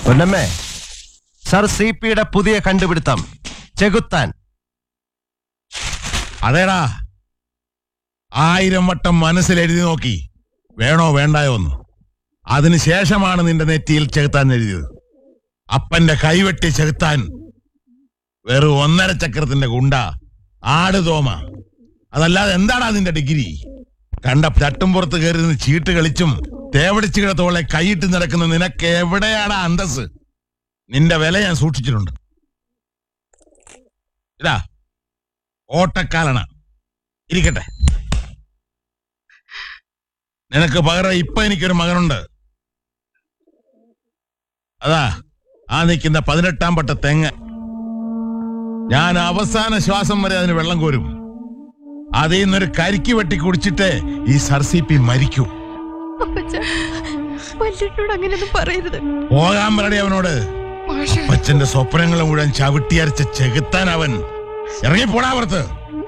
പൊന്നമ്മേ sir C പിയുടെ പുതിയ കണ്ടുപിടുത്തം ചെകുത്താൻ അതേടാ ആയിരം വട്ടം മനസ്സിൽ എഴുതി നോക്കി വേണോ വേണ്ടായോ എന്ന് അതിനുശേഷമാണ് നിന്റെ നെറ്റിയിൽ ചെകുത്താൻ എഴുതിയത് അപ്പന്റെ കൈവെട്ടി ചെകുത്താൻ വെറും ഒന്നര ചക്രത്തിന്റെ ഗുണ്ട ആട് തോമ അതല്ലാതെ എന്താടാ നിന്റെ ഡിഗ്രി കണ്ട ചട്ടുംപുറത്ത് കയറി നിന്ന് ചീട്ട് കളിച്ചും തേവടിച്ചു കിടത്തോളെ കൈയിട്ട് നടക്കുന്ന നിനക്ക് എവിടെയാണ് അന്തസ് നിന്റെ വില ഞാൻ സൂക്ഷിച്ചിട്ടുണ്ട് ഇതാ ഓട്ടക്കാലണ ഇരിക്കട്ടെ നിനക്ക് പകരം ഇപ്പൊ എനിക്കൊരു മകനുണ്ട് അതാ ആ നിൽക്കുന്ന പതിനെട്ടാം പട്ട തെങ്ങ് ഞാൻ അവസാന ശ്വാസം വരെ അതിന് വെള്ളം കോരും അതിൽ നിന്നൊരു കരിക്ക് വെട്ടി കുടിച്ചിട്ട് ഈ സർസിപ്പി മരിക്കൂ അപ്പച്ച വല്യേട്ടനോട് അങ്ങനെയൊന്നും പറയരുത് പോകാൻ പറയടി അവനോട് മാഷേ അച്ഛന്റെ സ്വപ്നങ്ങൾ മുഴുവൻ ചവിട്ടിയരച്ച ചെകുത്താൻ അവൻ ഇറങ്ങി പോടാ പുറത്ത്